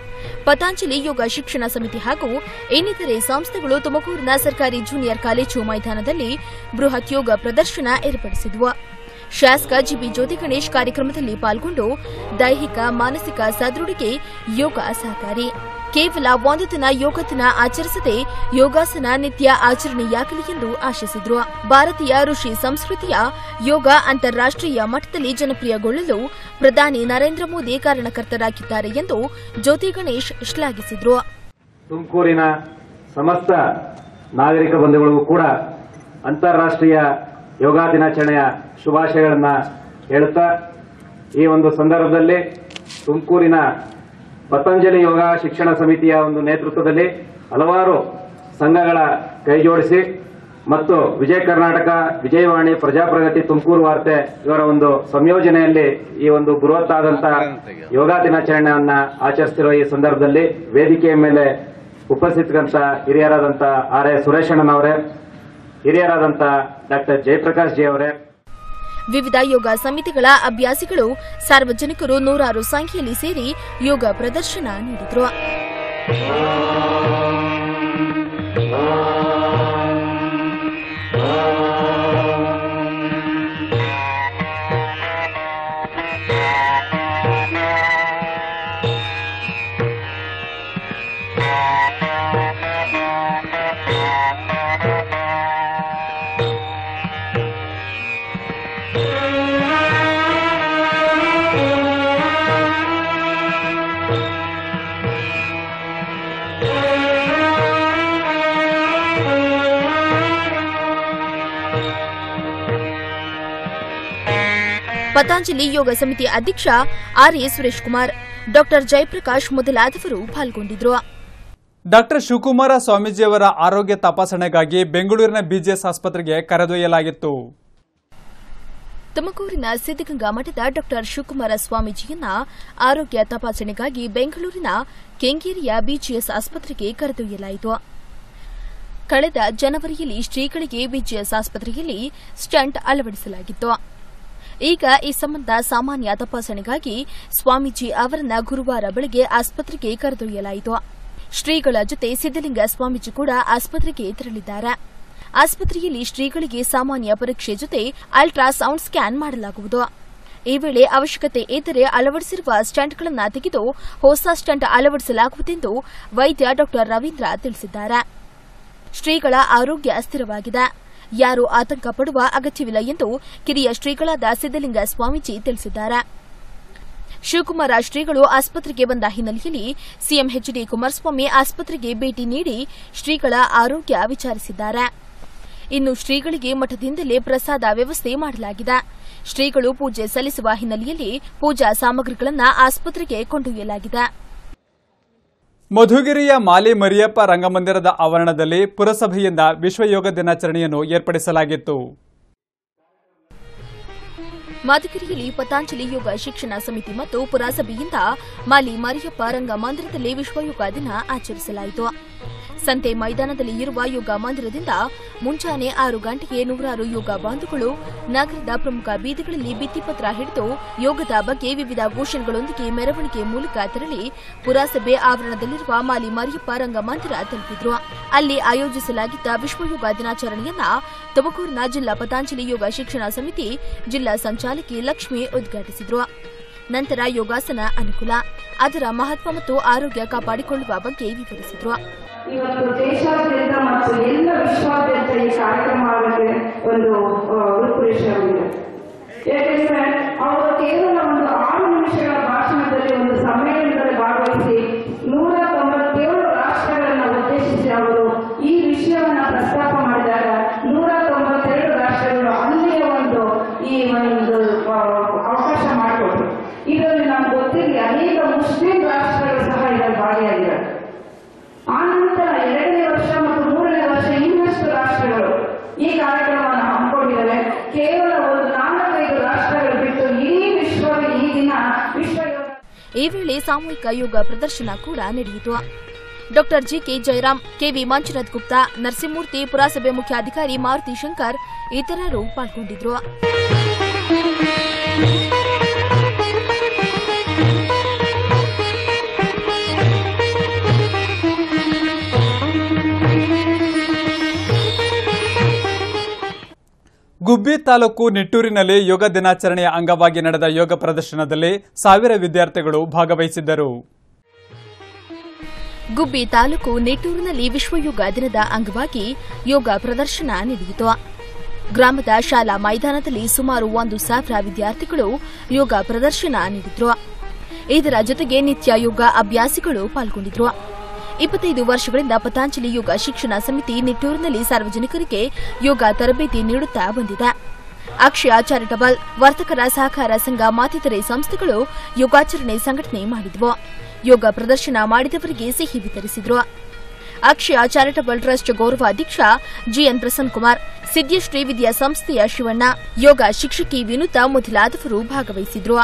S2: ಪತಾಂಜಲಿ ಯೋಗ ಶಿಕ್ಷಣ ಸಮಿತಿ ಹಾಗೂ ಇನ್ನಿತರೆ ಸಂಸ್ಥೆಗಳು ತುಮಕೂರಿನ ಸರ್ಕಾರಿ ಜೂನಿಯರ್ ಕಾಲೇಜು ಮೈದಾನದಲ್ಲಿ ಬೃಹತ್ ಯೋಗ ಪ್ರದರ್ಶನ ಏರ್ಪಡಿಸಿದ್ವು ಶಾಸಕ ಜಿಬಿ ಜ್ಯೋತಿ ಗಣೇಶ್ ಕಾರ್ಯಕ್ರಮದಲ್ಲಿ ಪಾಲ್ಗೊಂಡು ದೈಹಿಕ ಮಾನಸಿಕ ಸದೃಢಿಗೆ ಯೋಗ ಸಹಕಾರಿ ಕೇವಲ ಒಂದು ದಿನ ಯೋಗ ದಿನ ಆಚರಿಸದೆ ಯೋಗಾಸನ ನಿತ್ಯ ಆಚರಣೆಯಾಗಲಿ ಎಂದು ಆಶಿಸಿದ್ರು ಭಾರತೀಯ ಋಷಿ ಸಂಸ್ಕೃತಿಯ ಯೋಗ ಅಂತಾರಾಷ್ಟ್ರೀಯ ಮಟ್ಟದಲ್ಲಿ ಜನಪ್ರಿಯಗೊಳ್ಳಲು ಪ್ರಧಾನಿ ನರೇಂದ್ರ ಮೋದಿ ಕಾರಣಕರ್ತರಾಗಿದ್ದಾರೆ ಎಂದು ಜ್ಯೋತಿ ಗಣೇಶ್ ಶ್ಲಾಘಿಸಿದ್ರು
S7: ತುಮಕೂರಿನ ಸಮಸ್ತ ನಾಗರಿಕ ಬಂಧುಗಳಿಗೂ ಕೂಡ ಅಂತಾರಾಷ್ಟ್ರೀಯ ಯೋಗ ದಿನಾಚರಣೆಯ ಶುಭಾಶಯಗಳನ್ನ ಹೇಳುತ್ತಾ ಈ ಒಂದು ಸಂದರ್ಭದಲ್ಲಿ ತುಮಕೂರಿನ ಪತಂಜಲಿ ಯೋಗ ಶಿಕ್ಷಣ ಸಮಿತಿಯ ಒಂದು ನೇತೃತ್ವದಲ್ಲಿ ಹಲವಾರು ಸಂಘಗಳ ಕೈಜೋಡಿಸಿ ಮತ್ತು ವಿಜಯ ಕರ್ನಾಟಕ ವಿಜಯವಾಣಿ ಪ್ರಜಾಪ್ರಗತಿ ತುಮಕೂರು ವಾರ್ತೆ ಇವರ ಒಂದು ಸಂಯೋಜನೆಯಲ್ಲಿ ಈ ಒಂದು ಬೃಹತ್ ಆದಂತಹ ಯೋಗ ದಿನಾಚರಣೆಯನ್ನ ಆಚರಿಸ್ತಿರುವ ಈ ಸಂದರ್ಭದಲ್ಲಿ ವೇದಿಕೆಯ ಮೇಲೆ ಉಪಸ್ಥಿತರಂತ ಹಿರಿಯರಾದಂತ ಆರ್ ಎ ಸುರೇಶಣ್ಣನವರೇ ಹಿರಿಯರಾದಂತ ಡಾಕ್ಟರ್ ಜಯಪ್ರಕಾಶ್ ಜಿ ಅವರೇ
S2: ವಿವಿಧ ಯೋಗ ಸಮಿತಿಗಳ ಅಭ್ಯಾಸಿಗಳು ಸಾರ್ವಜನಿಕರು ನೂರಾರು ಸಂಖ್ಯೆಯಲ್ಲಿ ಸೇರಿ ಯೋಗ ಪ್ರದರ್ಶನ ನೀಡಿದರು ಪತಾಂಜಲಿ ಯೋಗ ಸಮಿತಿ ಅಧ್ಯಕ್ಷ R A Suresh Kumar doctor Jayaprakash ಮೊದಲಾದವರು ಪಾಲ್ಗೊಂಡಿದ್ರು
S1: ಡಾಕ್ಟರ್ ಶಿವಕುಮಾರ ಸ್ವಾಮೀಜಿಯವರ ಆರೋಗ್ಯ ತಪಾಸಣೆಗಾಗಿ ಬೆಂಗಳೂರಿನ ಬಿಜಿಎಸ್ ಆಸ್ಪತ್ರೆಗೆ ಕರೆದೊಯ್ಯಲಾಗಿತ್ತು
S2: ತುಮಕೂರಿನ ಸಿದ್ದಗಂಗಾ ಮಠದ ಡಾಕ್ಟರ್ ಶಿವಕುಮಾರ ಸ್ವಾಮೀಜಿಯನ್ನ ಆರೋಗ್ಯ ತಪಾಸಣೆಗಾಗಿ ಬೆಂಗಳೂರಿನ ಕೆಂಗೇರಿಯ ಬಿಜಿಎಸ್ ಆಸ್ಪತ್ರೆಗೆ ಕರೆದೊಯ್ಯಲಾಯಿತು ಕಳೆದ ಜನವರಿಯಲ್ಲಿ ಶ್ರೀಗಳಿಗೆ ಬಿಜಿಎಸ್ ಆಸ್ಪತ್ರೆಯಲ್ಲಿ ಸ್ಟಂಟ್ ಅಳವಡಿಸಲಾಗಿತ್ತು ಈಗ ಈ ಸಂಬಂಧ ಸಾಮಾನ್ಯ ತಪಾಸಣೆಗಾಗಿ ಸ್ವಾಮೀಜಿ ಅವರನ್ನ ಗುರುವಾರ ಬೆಳಗ್ಗೆ ಆಸ್ಪತ್ರೆಗೆ ಕರೆದೊಯ್ಯಲಾಯಿತು ಶ್ರೀಗಳ ಜೊತೆ ಸಿದ್ದಲಿಂಗ ಸ್ವಾಮೀಜಿ ಕೂಡ ಆಸ್ಪತ್ರೆಗೆ ತೆರಳಿದ್ದಾರೆ ಆಸ್ಪತ್ರೆಯಲ್ಲಿ ಶ್ರೀಗಳಿಗೆ ಸಾಮಾನ್ಯ ಪರೀಕ್ಷೆ ಜೊತೆ ಅಲ್ಟ್ರಾಸೌಂಡ್ ಸ್ಕ್ಯಾನ್ ಮಾಡಲಾಗುವುದು ಈ ವೇಳೆ ಅವಶ್ಯಕತೆ ಇದ್ದರೆ ಅಳವಡಿಸಿರುವ ಸ್ಟಂಟ್ಗಳನ್ನು ತೆಗೆದು ಹೊಸ ಸ್ಟಂಟ್ ಅಳವಡಿಸಲಾಗುವುದೆಂದು ವೈದ್ಯ ಡಾ ರವೀಂದ್ರ ತಿಳಿಸಿದ್ದಾರೆ ಶ್ರೀಗಳ ಆರೋಗ್ಯ ಸ್ಥಿರವಾಗಿದೆ ಯಾರೂ ಆತಂಕ ಪಡುವ ಅಗತ್ಯವಿಲ್ಲ ಎಂದು ಕಿರಿಯ ಶ್ರೀಗಳಾದ ಸಿದ್ದಲಿಂಗ ಸ್ವಾಮೀಜಿ ತಿಳಿಸಿದ್ದಾರೆ ಶಿವಕುಮಾರ ಶ್ರೀಗಳು ಆಸ್ಪತ್ರೆಗೆ ಬಂದ ಹಿನ್ನೆಲೆಯಲ್ಲಿ ಸಿಎಂ ಎಚ್ಡಿ ಕುಮಾರಸ್ವಾಮಿ ಆಸ್ಪತ್ರೆಗೆ ಭೇಟಿ ನೀಡಿ ಶ್ರೀಗಳ ಆರೋಗ್ಯ ವಿಚಾರಿಸಿದ್ದಾರೆ ಇನ್ನು ಶ್ರೀಗಳಿಗೆ ಮಠದಿಂದಲೇ ಪ್ರಸಾದ ವ್ಯವಸ್ಥೆ ಮಾಡಲಾಗಿದೆ ಶ್ರೀಗಳು ಪೂಜೆ ಸಲ್ಲಿಸುವ ಹಿನ್ನೆಲೆಯಲ್ಲಿ ಪೂಜಾ ಸಾಮಗ್ರಿಗಳನ್ನು ಆಸ್ಪತ್ರೆಗೆ ಕೊಂಡೊಯ್ಯಲಾಗಿದೆ
S1: ಮಧುಗಿರಿಯ ಮಾಲಿ ಮರಿಯಪ್ಪ ರಂಗಮಂದಿರದ ಆವರಣದಲ್ಲಿ ಪುರಸಭೆಯಿಂದ ವಿಶ್ವ ಯೋಗ ದಿನಾಚರಣೆಯನ್ನು ಏರ್ಪಡಿಸಲಾಗಿತ್ತು
S2: ಮಧುಗಿರಿಯಲ್ಲಿ ಪತಾಂಜಲಿ ಯೋಗ ಶಿಕ್ಷಣ ಸಮಿತಿ ಮತ್ತು ಪುರಸಭೆಯಿಂದ ಮಾಲಿ ಮರಿಯಪ್ಪ ರಂಗಮಂದಿರದಲ್ಲಿ ವಿಶ್ವ ಯೋಗ ದಿನ ಆಚರಿಸಲಾಯಿತು ಸಂತೆ ಮೈದಾನದಲ್ಲಿ ಇರುವ ಯೋಗ ಮಂದಿರದಿಂದ ಮುಂಜಾನೆ ಆರು ಗಂಟೆಗೆ ನೂರಾರು ಯೋಗ ಬಾಂಧುಗಳು ನಗರದ ಪ್ರಮುಖ ಬೀದಿಗಳಲ್ಲಿ ಭಿತ್ತಿಪತ್ರ ಹಿಡಿದು ಯೋಗದ ಬಗ್ಗೆ ವಿವಿಧ ಘೋಷಣೆಗಳೊಂದಿಗೆ ಮೆರವಣಿಗೆ ಮೂಲಕ ತೆರಳಿ ಪುರಸಭೆ ಆವರಣದಲ್ಲಿರುವ ಮಾಲಿ ಮರಿಯಪ್ಪ ರಂಗಮಂದಿರ ತಲುಪಿದ್ರು ಅಲ್ಲಿ ಆಯೋಜಿಸಲಾಗಿದ್ದ ವಿಶ್ವ ಯೋಗ ದಿನಾಚರಣೆಯನ್ನ ತುಮಕೂರಿನ ಜಿಲ್ಲಾ ಪತಾಂಜಲಿ ಯೋಗ ಶಿಕ್ಷಣ ಸಮಿತಿ ಜಿಲ್ಲಾ ಸಂಚಾಲಕಿ ಲಕ್ಷ್ಮಿ ಉದ್ಘಾಟಿಸಿದ್ರು ನಂತರ ಯೋಗಾಸನ ಅನುಕೂಲ ಅದರ ಮಹತ್ವ ಮತ್ತು ಆರೋಗ್ಯ ಕಾಪಾಡಿಕೊಳ್ಳುವ ಬಗ್ಗೆ ವಿವರಿಸಿದ್ರು
S8: ಇವತ್ತು ದೇಶಾದ್ಯಂತ ಮತ್ತು ಎಲ್ಲ ವಿಶ್ವಾದ್ಯಂತ ಈ ಕಾರ್ಯಕ್ರಮ ಆಗಕ್ಕೆ ಒಂದು ಆ, ರೂಪುರೇಷೆಯಾಗಿದೆ ಯಾಕೆಂದ್ರೆ ಅವರು ಕೇವಲ ಒಂದು ಆರು ನಿಮಿಷಗಳ ಭಾಷಣದಲ್ಲಿ ಒಂದು ಸಮ್ಮೇಳನದಲ್ಲಿ ಭಾಗವಹಿಸಿ ನೂರ ತೊಂಬತ್ತೇಳು ರಾಷ್ಟ್ರಗಳನ್ನ ಉದ್ದೇಶಿಸಿ ಅವರು ಈ ವಿಷಯವನ್ನ ಪ್ರಸ್ತಾಪ ಮಾಡಿದಾಗ ನೂರ ತೊಂಬತ್ತೆರಡು ರಾಷ್ಟ್ರಗಳು ಅಲ್ಲಿಯ ಒಂದು ಈ ಒಂದು ಆ, ಅವಕಾಶ ಮಾಡಿಕೊಟ್ರು ಇದರಲ್ಲಿ ನಮ್ಗೆ ಗೊತ್ತಿರಲಿ ಅನೇಕ ಮುಸ್ಲಿಂ ರಾಷ್ಟ್ರಗಳು ಸಹ ಇದರಲ್ಲಿ ಭಾಗಿಯಾಗಿದ್ದಾರೆ ಆನಂತರ ಎರಡನೇ ವರ್ಷ ಮತ್ತು ಮೂರನೇ ವರ್ಷ ಇನ್ನಷ್ಟು ರಾಷ್ಟ್ರಗಳು ಈ ಕಾರ್ಯಕ್ರಮವನ್ನು ಹಮ್ಮಿಕೊಂಡಿದ್ದಾರೆ ಕೇವಲ ಒಂದು ನಾಲ್ಕೈದು ರಾಷ್ಟ್ರಗಳು ಬಿಟ್ಟು ಇಡೀ ವಿಶ್ವವೇ ಈ ದಿನ ವಿಶ್ವ ಯೋಗ
S2: ಈ ವೇಳೆ ಸಾಮೂಹಿಕ ಯೋಗ ಪ್ರದರ್ಶನ ಕೂಡ ನಡೆಯಿತು doctor G K Jayaram K V Manjunath Gupta Narasimhamurthy ಪುರಸಭೆ ಮುಖ್ಯಾಧಿಕಾರಿ ಮಾರುತಿ ಶಂಕರ್ ಇತರರು ಪಾಲ್ಗೊಂಡಿದ್ರು
S1: ಗುಬ್ಬಿ ತಾಲೂಕು ನಿಟ್ಟೂರಿನಲ್ಲಿ ಯೋಗ ದಿನಾಚರಣೆಯ ಅಂಗವಾಗಿ ನಡೆದ ಯೋಗ ಪ್ರದರ್ಶನದಲ್ಲಿ ಸಾವಿರ ವಿದ್ಯಾರ್ಥಿಗಳು ಭಾಗವಹಿಸಿದ್ದರು
S2: ಗುಬ್ಬಿ ತಾಲೂಕು ನೆಟ್ಟೂರಿನಲ್ಲಿ ವಿಶ್ವ ಯೋಗ ದಿನದ ಅಂಗವಾಗಿ ಯೋಗ ಪ್ರದರ್ಶನ ನಡೆಯಿತು ಗ್ರಾಮದ ಶಾಲಾ ಮೈದಾನದಲ್ಲಿ ಸುಮಾರು ಒಂದು ಸಾವಿರ ವಿದ್ಯಾರ್ಥಿಗಳು ಯೋಗ ಪ್ರದರ್ಶನ ನೀಡಿದ್ರು ಇದರ ಜೊತೆಗೆ ನಿತ್ಯ ಯೋಗ ಅಭ್ಯಾಸಿಗಳು ಪಾಲ್ಗೊಂಡಿದ್ರು ಇಪ್ಪತ್ತೈದು ವರ್ಷಗಳಿಂದ ಪತಾಂಜಲಿ ಯೋಗ ಶಿಕ್ಷಣ ಸಮಿತಿ ನಿಟ್ಟೂರಿನಲ್ಲಿ ಸಾರ್ವಜನಿಕರಿಗೆ ಯೋಗ ತರಬೇತಿ ನೀಡುತ್ತಾ ಬಂದಿದೆ ಅಕ್ಷಯ ಚಾರಿಟಬಲ್ ವರ್ತಕರ ಸಹಕಾರ ಸಂಘ ಮತ್ತಿತರೆ ಸಂಸ್ಥೆಗಳು ಯೋಗಾಚರಣೆ ಸಂಘಟನೆ ಮಾಡಿದ್ವು ಯೋಗ ಪ್ರದರ್ಶನ ಮಾಡಿದವರಿಗೆ ಸಿಹಿ ವಿತರಿಸಿದ್ರು ಅಕ್ಷಯ ಚಾರಿಟಬಲ್ ಟ್ರಸ್ಟ್ ಗೌರವಾಧ್ಯಕ್ಷ ಜಿಎನ್ ಪ್ರಸನ್ನ ಕುಮಾರ್ ಸಿದ್ಯಶ್ರೀ ವಿದ್ಯಾ ಸಂಸ್ಥೆಯ ಶಿವಣ್ಣ ಯೋಗ ಶಿಕ್ಷಕಿ ವಿನುತಾ ಮೊದಲಾದವರು ಭಾಗವಹಿಸಿದ್ರು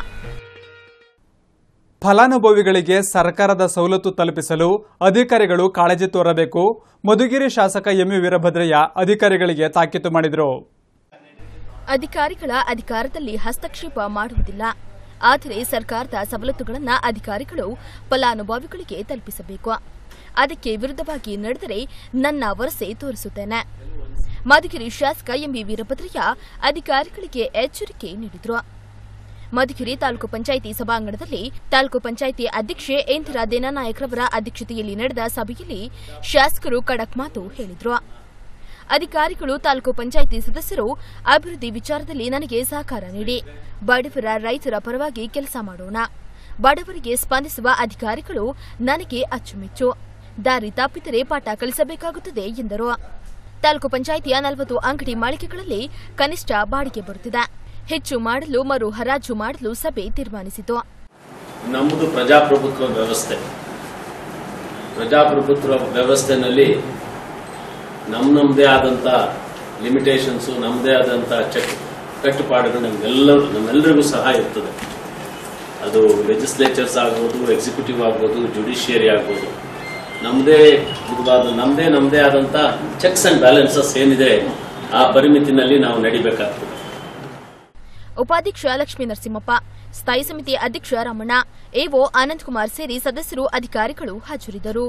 S1: ಫಲಾನುಭವಿಗಳಿಗೆ ಸರ್ಕಾರದ ಸವಲತ್ತು ತಲುಪಿಸಲು ಅಧಿಕಾರಿಗಳು ಕಾಳಜಿ ತೋರಬೇಕು ಮಧುಗಿರಿ ಶಾಸಕ ಎಂಯು ವೀರಭದ್ರಯ್ಯ ಅಧಿಕಾರಿಗಳಿಗೆ ತಾಕೀತು ಮಾಡಿದರು
S2: ಅಧಿಕಾರಿಗಳ ಅಧಿಕಾರದಲ್ಲಿ ಹಸ್ತಕ್ಷೇಪ ಮಾಡುವುದಿಲ್ಲ ಆದರೆ ಸರ್ಕಾರದ ಸವಲತ್ತುಗಳನ್ನು ಅಧಿಕಾರಿಗಳು ಫಲಾನುಭವಿಗಳಿಗೆ ತಲುಪಿಸಬೇಕು ಅದಕ್ಕೆ ವಿರುದ್ಧವಾಗಿ ನಡೆದರೆ ನನ್ನ ವರಸೆ ತೋರಿಸುತ್ತೇನೆ ಮಧುಗಿರಿ ಶಾಸಕ ಎಂಬಿ ವೀರಭದ್ರಯ್ಯ ಅಧಿಕಾರಿಗಳಿಗೆ ಎಚ್ಚರಿಕೆ ನೀಡಿದರು ಮಧುಗಿರಿ ತಾಲೂಕು ಪಂಚಾಯಿತಿ ಸಭಾಂಗಣದಲ್ಲಿ ತಾಲೂಕು ಪಂಚಾಯಿತಿ ಅಧ್ಯಕ್ಷೆ ಇಂದಿರಾ ದೇನಾನಾಯಕರವರ ಅಧ್ಯಕ್ಷತೆಯಲ್ಲಿ ನಡೆದ ಸಭೆಯಲ್ಲಿ ಶಾಸಕರು ಖಡಕ್ ಮಾತು ಹೇಳಿದರು ಅಧಿಕಾರಿಗಳು ತಾಲೂಕು ಪಂಚಾಯಿತಿ ಸದಸ್ಯರು ಅಭಿವೃದ್ಧಿ ವಿಚಾರದಲ್ಲಿ ನನಗೆ ಸಹಕಾರ ನೀಡಿ ಬಡವರ ರೈತರ ಪರವಾಗಿ ಕೆಲಸ ಮಾಡೋಣ ಬಡವರಿಗೆ ಸ್ಪಂದಿಸುವ ಅಧಿಕಾರಿಗಳು ನನಗೆ ಅಚ್ಚುಮೆಚ್ಚು ದಾರಿ ತಪ್ಪಿದರೆ ಪಾಠ ಕಲಿಸಬೇಕಾಗುತ್ತದೆ ಎಂದರು ತಾಲೂಕು ಪಂಚಾಯಿತಿಯ ನಲವತ್ತು ಅಂಗಡಿ ಮಾಳಿಗೆಗಳಲ್ಲಿ ಕನಿಷ್ಠ ಬಾಡಿಗೆ ಬರುತ್ತಿದೆ ಹೆಚ್ಚು ಮಾಡಲು ಮರು ಹರಾಜು ಮಾಡಲು ಸಭೆ ತೀರ್ಮಾನಿಸಿತು
S9: ನಮ್ಮದು ಪ್ರಜಾಪ್ರಭುತ್ವ ವ್ಯವಸ್ಥೆ ಪ್ರಜಾಪ್ರಭುತ್ವ ವ್ಯವಸ್ಥೆನಲ್ಲಿ ನಮ್ಮ ನಮ್ಮದೇ ಆದಂಥ ಲಿಮಿಟೇಷನ್ಸು ನಮ್ಮದೇ ಆದಂಥ ಚೆಕ್ ಕಟ್ಟುಪಾಡುಗಳು ನಮ್ಗೆಲ್ಲರೂ ನಮ್ಮೆಲ್ಲರಿಗೂ ಸಹ ಇರ್ತದೆ ಅದು ಲೆಜಿಸ್ಲೇಚರ್ಸ್ ಆಗ್ಬೋದು ಎಕ್ಸಿಕ್ಯೂಟಿವ್ ಆಗ್ಬೋದು ಜುಡಿಷಿಯರಿ ಆಗ್ಬೋದು ನಮ್ಮದೇ ಇದಾದ ನಮ್ಮದೇ ನಮ್ಮದೇ ಆದಂಥ ಚೆಕ್ಸ್ ಅಂಡ್ ಬ್ಯಾಲೆನ್ಸಸ್ ಏನಿದೆ ಆ ಪರಿಮಿತಿನಲ್ಲಿ ನಾವು ನಡಿಬೇಕಾಗ್ತದೆ
S2: ಉಪಾಧ್ಯಕ್ಷ ಲಕ್ಷ್ಮೀ ನರಸಿಂಹಪ್ಪ ಸ್ಥಾಯಿ ಸಮಿತಿ ಅಧ್ಯಕ್ಷ ರಮಣ ಎಒ ಆನಂದಕುಮಾರ್ ಸೇರಿ ಸದಸ್ಯರು ಅಧಿಕಾರಿಗಳು ಹಾಜರಿದ್ದರು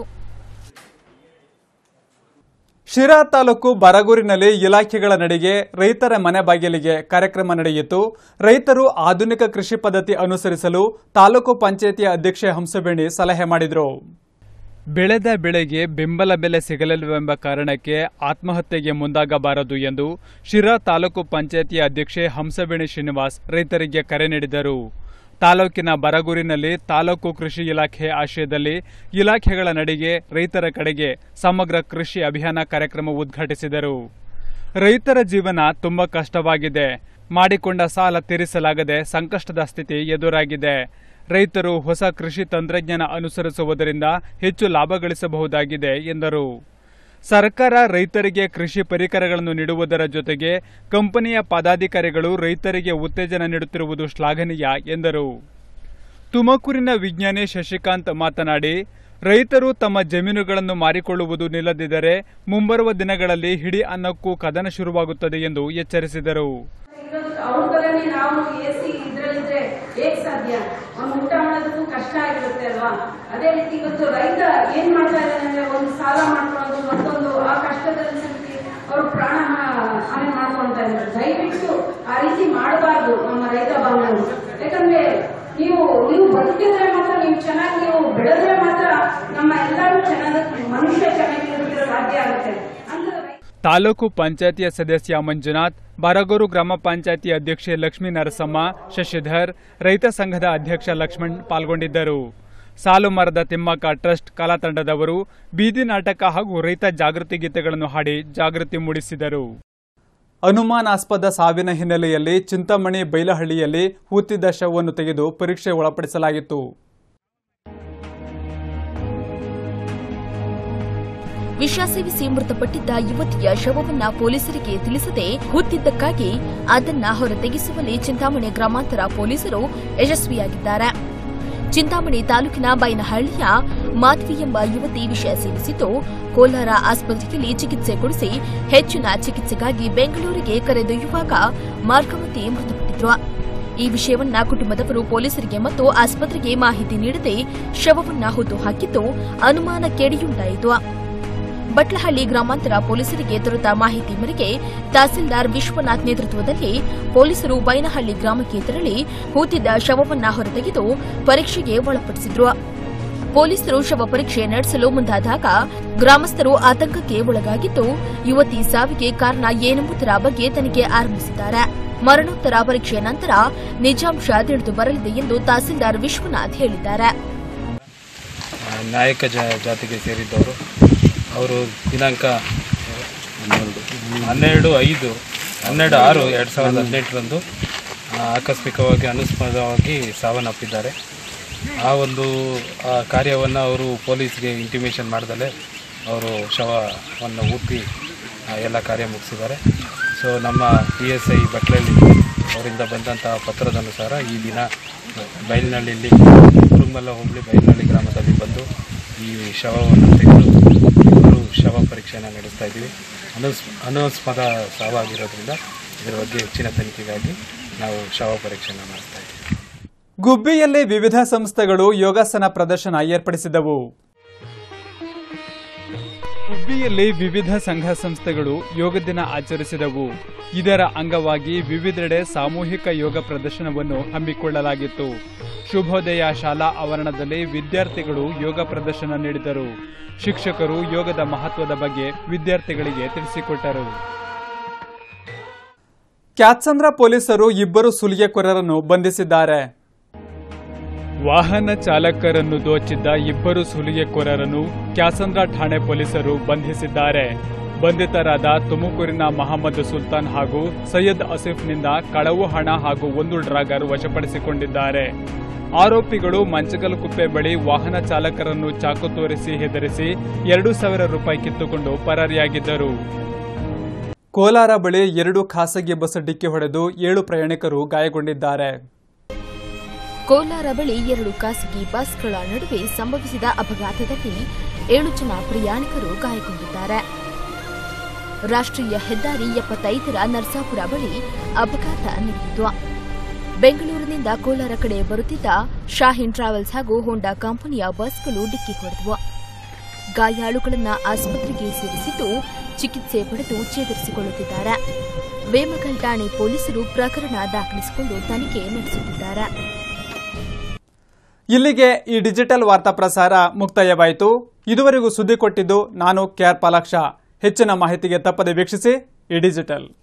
S1: ಶಿರಾ ತಾಲೂಕು ಬರಗೂರಿನಲ್ಲಿ ಇಲಾಖೆಗಳ ನಡಿಗೆ ರೈತರ ಮನೆ ಬಾಗಿಲಿಗೆ ಕಾರ್ಯಕ್ರಮ ನಡೆಯಿತು ರೈತರು ಆಧುನಿಕ ಕೃಷಿ ಪದ್ಧತಿ ಅನುಸರಿಸಲು ತಾಲೂಕು ಪಂಚಾಯಿತಿಯ ಅಧ್ಯಕ್ಷೆ ಹಂಸಬೇಣಿ ಸಲಹೆ ಮಾಡಿದರು ಬೆಳೆದ ಬೆಳೆಗೆ ಬೆಂಬಲ ಬೆಲೆ ಸಿಗಲಿಲ್ಲವೆಂಬ ಕಾರಣಕ್ಕೆ ಆತ್ಮಹತ್ಯೆಗೆ ಮುಂದಾಗಬಾರದು ಎಂದು ಶಿರಾ ತಾಲೂಕು ಪಂಚಾಯಿತಿಯ ಅಧ್ಯಕ್ಷೆ ಹಂಸಬೇಣಿ ಶ್ರೀನಿವಾಸ್ ರೈತರಿಗೆ ಕರೆ ನೀಡಿದರು ತಾಲೂಕಿನ ಬರಗೂರಿನಲ್ಲಿ ತಾಲೂಕು ಕೃಷಿ ಇಲಾಖೆ ಆಶ್ರಯದಲ್ಲಿ ಇಲಾಖೆಗಳ ನಡಿಗೆ ರೈತರ ಕಡೆಗೆ ಸಮಗ್ರ ಕೃಷಿ ಅಭಿಯಾನ ಕಾರ್ಯಕ್ರಮ ಉದ್ಘಾಟಿಸಿದರು ರೈತರ ಜೀವನ ತುಂಬಾ ಕಷ್ಟವಾಗಿದೆ ಮಾಡಿಕೊಂಡ ಸಾಲ ತೀರಿಸಲಾಗದೆ ಸಂಕಷ್ಟದ ಸ್ಥಿತಿ ಎದುರಾಗಿದೆ ರೈತರು ಹೊಸ ಕೃಷಿ ತಂತ್ರಜ್ಞಾನ ಅನುಸರಿಸುವುದರಿಂದ ಹೆಚ್ಚು ಲಾಭ ಗಳಿಸಬಹುದಾಗಿದೆ ಎಂದರು ಸರ್ಕಾರ ರೈತರಿಗೆ ಕೃಷಿ ಪರಿಕರಗಳನ್ನು ನೀಡುವುದರ ಜೊತೆಗೆ ಕಂಪನಿಯ ಪದಾಧಿಕಾರಿಗಳು ರೈತರಿಗೆ ಉತ್ತೇಜನ ನೀಡುತ್ತಿರುವುದು ಶ್ಲಾಘನೀಯ ಎಂದರು ತುಮಕೂರಿನ ವಿಜ್ಞಾನಿ ಶಶಿಕಾಂತ್ ಮಾತನಾಡಿ ರೈತರು ತಮ್ಮ ಜಮೀನುಗಳನ್ನು ಮಾರಿಕೊಳ್ಳುವುದು ನಿಲ್ಲದಿದ್ದರೆ ಮುಂಬರುವ ದಿನಗಳಲ್ಲಿ ಹಿಡಿ ಅನ್ನಕ್ಕೂ ಕದನ ಶುರುವಾಗುತ್ತದೆ ಎಂದು ಎಚ್ಚರಿಸಿದರು
S8: ಅವ್ರ ತರನೇ ನಾವು ಎ ಸಿ ಇದ್ರಲ್ಲಿದ್ರೆ ಹೇಗ್ ಸಾಧ್ಯ ಅವ್ನು ಊಟ ಮಾಡೋದಕ್ಕೂ ಕಷ್ಟ ಆಗಿರುತ್ತೆ ಅಲ್ವಾ ಅದೇ ರೀತಿ ಇವತ್ತು ರೈತ ಏನ್ ಮಾಡ್ತಾ ಇದ್ದಾನೆ ಅಂದ್ರೆ ಒಂದು ಸಾಲ ಮಾಡ್ಕೊಳ್ಳೋದು ಮತ್ತೊಂದು ಆ ಕಷ್ಟದಲ್ಲಿ ಸಿಕ್ಕಿ ಅವ್ರು ಪ್ರಾಣ ಹಾನಿ ಮಾಡ್ಕೊಳ್ತಾ ಇದ್ದಾರೆ ದಯವಿಟ್ಟು ಆ ರೀತಿ ಮಾಡಬಾರ್ದು ನಮ್ಮ ರೈತ ಬಾಂಧವರು ಯಾಕಂದ್ರೆ ನೀವು ನೀವು ಬದುಕಿದ್ರೆ ಮಾತ್ರ ನೀವು ಚೆನ್ನಾಗಿ ನೀವು ಬೆಳೆದ್ರೆ ಮಾತ್ರ ನಮ್ಮ ಎಲ್ಲರೂ ಚೆನ್ನಾಗಿ ಮನುಷ್ಯ ಚೆನ್ನಾಗಿರೋದಕ್ಕೆ ಸಾಧ್ಯ ಆಗುತ್ತೆ ಅಂತ
S1: ತಾಲೂಕು ಪಂಚಾಯತಿಯ ಸದಸ್ಯ ಮಂಜುನಾಥ್ ಬರಗೂರು ಗ್ರಾಮ ಪಂಚಾಯತಿ ಅಧ್ಯಕ್ಷೆ ಲಕ್ಷ್ಮೀ ನರಸಮ್ಮ ಶಶಿಧರ್ ರೈತ ಸಂಘದ ಅಧ್ಯಕ್ಷ ಲಕ್ಷ್ಮಣ್ ಪಾಲ್ಗೊಂಡಿದ್ದರು ಸಾಲು ಮರದ ತಿಮ್ಮಕ್ಕ ಟ್ರಸ್ಟ್ ಕಲಾ ತಂಡದವರು ಬೀದಿ ನಾಟಕ ಹಾಗೂ ರೈತ ಜಾಗೃತಿ ಗೀತೆಗಳನ್ನು ಹಾಡಿ ಜಾಗೃತಿ ಮೂಡಿಸಿದರು ಅನುಮಾನಾಸ್ಪದ ಸಾವಿನ ಹಿನ್ನೆಲೆಯಲ್ಲಿ ಚಿಂತಾಮಣಿ ಬೈಲಹಳ್ಳಿಯಲ್ಲಿ ಹೂತಿದ್ದ ಶವವನ್ನು ತೆಗೆದು ಪರೀಕ್ಷೆ ಒಳಪಡಿಸಲಾಗಿತ್ತು
S2: ವಿಷ ಸೇವಿಸಿ ಮೃತಪಟ್ಟಿದ್ದ ಯುವತಿಯ ಶವವನ್ನ ಪೊಲೀಸರಿಗೆ ತಿಳಿಸದೆ ಹುತ್ತಿದ್ದಕ್ಕಾಗಿ ಅದನ್ನ ಹೊರತೆಗೆಸುವಲ್ಲಿ ಚಿಂತಾಮಣಿ ಗ್ರಾಮಾಂತರ ಪೊಲೀಸರು ಯಶಸ್ವಿಯಾಗಿದ್ದಾರೆ ಚಿಂತಾಮಣಿ ತಾಲೂಕಿನ ಬೈನಹಳ್ಳಿಯ ಮಾಧವಿ ಎಂಬ ಯುವತಿ ವಿಷ ಸೇವಿಸಿದ್ದು ಕೋಲಾರ ಆಸ್ಪತ್ರೆಯಲ್ಲಿ ಚಿಕಿತ್ಸೆ ಕೊಡಿಸಿ ಹೆಚ್ಚಿನ ಚಿಕಿತ್ಸೆಗಾಗಿ ಬೆಂಗಳೂರಿಗೆ ಕರೆದೊಯ್ಯುವಾಗ ಮಾರ್ಗಮತಿ ಮೃತಪಟ್ಟಿದ್ರು ಈ ವಿಷಯವನ್ನ ಕುಟುಂಬದವರು ಪೊಲೀಸರಿಗೆ ಮತ್ತು ಆಸ್ಪತ್ರೆಗೆ ಮಾಹಿತಿ ನೀಡದೆ ಶವವನ್ನ ಹುದ್ದು ಹಾಕಿದ್ದು ಅನುಮಾನಕ್ಕೆಡೆಯುಂಟಾಯಿತು ಬಟ್ಲಹಳ್ಳಿ ಗ್ರಾಮಾಂತರ ಪೊಲೀಸರಿಗೆ ದೊರೆತ ಮಾಹಿತಿ ಮೇರೆಗೆ ತಹಸೀಲ್ದಾರ್ ವಿಶ್ವನಾಥ್ ನೇತೃತ್ವದಲ್ಲಿ ಪೊಲೀಸರು ಬೈನಹಳ್ಳಿ ಗ್ರಾಮಕ್ಕೆ ತೆರಳಿ ಹೂತಿದ್ದ ಶವವನ್ನ ಹೊರತೆಗೆದು ಪರೀಕ್ಷೆಗೆ ಒಳಪಡಿಸಿದ್ರು ಪೊಲೀಸರು ಶವ ಪರೀಕ್ಷೆ ನಡೆಸಲು ಮುಂದಾದಾಗ ಗ್ರಾಮಸ್ಥರು ಆತಂಕಕ್ಕೆ ಒಳಗಾಗಿದ್ದು ಯುವತಿ ಸಾವಿಗೆ ಕಾರಣ ಏನೆಂಬುದರ ಬಗ್ಗೆ ತನಿಖೆ ಆರಂಭಿಸಿದ್ದಾರೆ ಮರಣೋತ್ತರ ಪರೀಕ್ಷೆಯ ನಂತರ ನಿಜಾಂಶ ತಿಳಿದು ಬರಲಿದೆ ಎಂದು ತಹಸೀಲ್ದಾರ್ ವಿಶ್ವನಾಥ್ ಹೇಳಿದ್ದಾರೆ
S10: ನಾಯಕ ಜಾ ಜಾತಿಗೆ ಸೇರಿದ್ದವರು ಅವರು ದಿನಾಂಕ ಹನ್ನೆರಡು ಐದು ಹನ್ನೆರಡು ಆರು ಎರಡು ಸಾವಿರದ ಹದಿನೆಂಟರಂದು ಆ, ಆಕಸ್ಮಿಕವಾಗಿ ಅನುಸ್ಮರವಾಗಿ ಸಾವನ್ನಪ್ಪಿದ್ದಾರೆ ಆ ಒಂದು ಆ ಕಾರ್ಯವನ್ನು ಅವರು ಪೊಲೀಸ್ಗೆ ಇಂಟಿಮೇಷನ್ ಮಾಡ್ದಲೇ ಅವರು ಶವವನ್ನು ಊತಿ ಆ, ಎಲ್ಲ ಕಾರ್ಯ ಮುಗಿಸಿದ್ದಾರೆ ಸೊ ನಮ್ಮ ಪಿ ಎಸ್ ಐ ಬಟ್ಲಲ್ಲಿ ಅವರಿಂದ ಬಂದಂಥ ಪತ್ರದ ಅನುಸಾರ ಈ ದಿನ ಬೈಲ್ನಳ್ಳಿಯಲ್ಲಿ ಕುರುಮಲ್ಲ ಹೋಬಳಿ ಬೈಲ್ನಳ್ಳಿ ಗ್ರಾಮದಲ್ಲಿ ಬಂದು ಈ ಶವವನ್ನು ತೆಗೆದು ಇಬ್ಬರು ಶವ ಪರೀಕ್ಷೆಯನ್ನು ನಡೆಸ್ತಾ ಇದ್ದೀವಿ ಅನುಸ್ ಅನುಸ್ಮದ ಸಾವಾಗಿರೋದ್ರಿಂದ ಇದರ ಬಗ್ಗೆ ಹೆಚ್ಚಿನ ತನಿಖೆಗಾಗಿ ನಾವು ಶವ ಪರೀಕ್ಷೆಯನ್ನು ಮಾಡ್ತಾ ಇದ್ದೀವಿ
S1: ಗುಬ್ಬಿಯಲ್ಲಿ ವಿವಿಧ ಸಂಸ್ಥೆಗಳು ಯೋಗಾಸನ ಪ್ರದರ್ಶನ ಏರ್ಪಡಿಸಿದವು ಗುಬ್ಬಿಯಲ್ಲಿ ವಿವಿಧ ಸಂಘ ಸಂಸ್ಥೆಗಳು ಯೋಗ ದಿನ ಆಚರಿಸಿದವು ಇದರ ಅಂಗವಾಗಿ ವಿವಿಧೆಡೆ ಸಾಮೂಹಿಕ ಯೋಗ ಪ್ರದರ್ಶನವನ್ನು ಹಮ್ಮಿಕೊಳ್ಳಲಾಗಿತ್ತು ಶುಭೋದಯ ಶಾಲಾ ಆವರಣದಲ್ಲಿ ವಿದ್ಯಾರ್ಥಿಗಳು ಯೋಗ ಪ್ರದರ್ಶನ ನೀಡಿದರು ಶಿಕ್ಷಕರು ಯೋಗದ ಮಹತ್ವದ ಬಗ್ಗೆ ವಿದ್ಯಾರ್ಥಿಗಳಿಗೆ ತಿಳಿಸಿಕೊಟ್ಟರು ಕ್ಯಾತ್ಸಂದ್ರ ಪೊಲೀಸರು ಇಬ್ಬರು ಸುಲಿಗೆಕೋರರನ್ನು ಬಂಧಿಸಿದ್ದಾರೆ ವಾಹನ ಚಾಲಕರನ್ನು ದೋಚಿದ್ದ ಇಬ್ಬರು ಸುಲಿಗೆಕೋರರನ್ನು ಕ್ಯಾಸಂದ್ರ ಠಾಣೆ ಪೊಲೀಸರು ಬಂಧಿಸಿದ್ದಾರೆ ಬಂಧಿತರಾದ ತುಮಕೂರಿನ ಮಹಮ್ಮದ್ ಸುಲ್ತಾನ್ ಹಾಗೂ ಸೈಯದ್ ಆಸಿಫ್ನಿಂದ ಕಳವು ಹಣ ಹಾಗೂ ಒಂದು ಡ್ರಾಗರ್ ವಶಪಡಿಸಿಕೊಂಡಿದ್ದಾರೆ ಆರೋಪಿಗಳು ಮಂಚಗಲಕುಪ್ಪೆ ಬಳಿ ವಾಹನ ಚಾಲಕರನ್ನು ಚಾಕು ತೋರಿಸಿ ಹೆದರಿಸಿ ಎರಡು ಸಾವಿರ ರೂಪಾಯಿ ಕಿತ್ತುಕೊಂಡು ಪರಾರಿಯಾಗಿದ್ದರು ಕೋಲಾರ ಬಳಿ ಎರಡು ಖಾಸಗಿ ಬಸ್ ಡಿಕ್ಕಿ ಹೊಡೆದು ಏಳು ಪ್ರಯಾಣಿಕರು ಗಾಯಗೊಂಡಿದ್ದಾರೆ
S2: ಕೋಲಾರ ಬಳಿ ಎರಡು ಖಾಸಗಿ ಬಸ್ಗಳ ನಡುವೆ ಸಂಭವಿಸಿದ ಅಪಘಾತದಲ್ಲಿ ಏಳು ಜನ ಪ್ರಯಾಣಿಕರು ಗಾಯಗೊಂಡಿದ್ದಾರೆ ರಾಷ್ಟ್ರೀಯ ಹೆದ್ದಾರಿ ಎಪ್ಪತ್ತೈದರ ನರಸಾಪುರ ಬಳಿ ಅಪಘಾತ ನಡೆಯಿತು ಬೆಂಗಳೂರಿನಿಂದ ಕೋಲಾರ ಕಡೆ ಬರುತ್ತಿದ್ದ ಶಾಹಿನ್ ಟ್ರಾವೆಲ್ಸ್ ಹಾಗೂ ಹೋಂಡಾ ಕಂಪನಿಯ ಬಸ್ಗಳು ಡಿಕ್ಕಿ ಹೊಡೆದವು ಗಾಯಾಳುಗಳನ್ನು ಆಸ್ಪತ್ರೆಗೆ ಸೇರಿಸಿದ್ದು ಚಿಕಿತ್ಸೆ ಪಡೆದು ಚೇತರಿಸಿಕೊಳ್ಳುತ್ತಿದ್ದಾರೆ ವೇಮಗಲ್ ಠಾಣೆ ಪೊಲೀಸರು ಪ್ರಕರಣ ದಾಖಲಿಸಿಕೊಂಡು ತನಿಖೆ ನಡೆಸುತ್ತಿದ್ದಾರೆ
S1: ಇಲ್ಲಿಗೆ ಈ ಡಿಜಿಟಲ್ ವಾರ್ತಾ ಪ್ರಸಾರ ಮುಕ್ತಾಯವಾಯಿತು ಇದುವರೆಗೂ ಸುದ್ದಿ ಕೊಟ್ಟಿದ್ದು ನಾನು ಕೆಆರ್ ಪಾಲಾಕ್ಷ ಹೆಚ್ಚಿನ ಮಾಹಿತಿಗೆ ತಪ್ಪದೆ ವೀಕ್ಷಿಸಿ ಈ ಡಿಜಿಟಲ್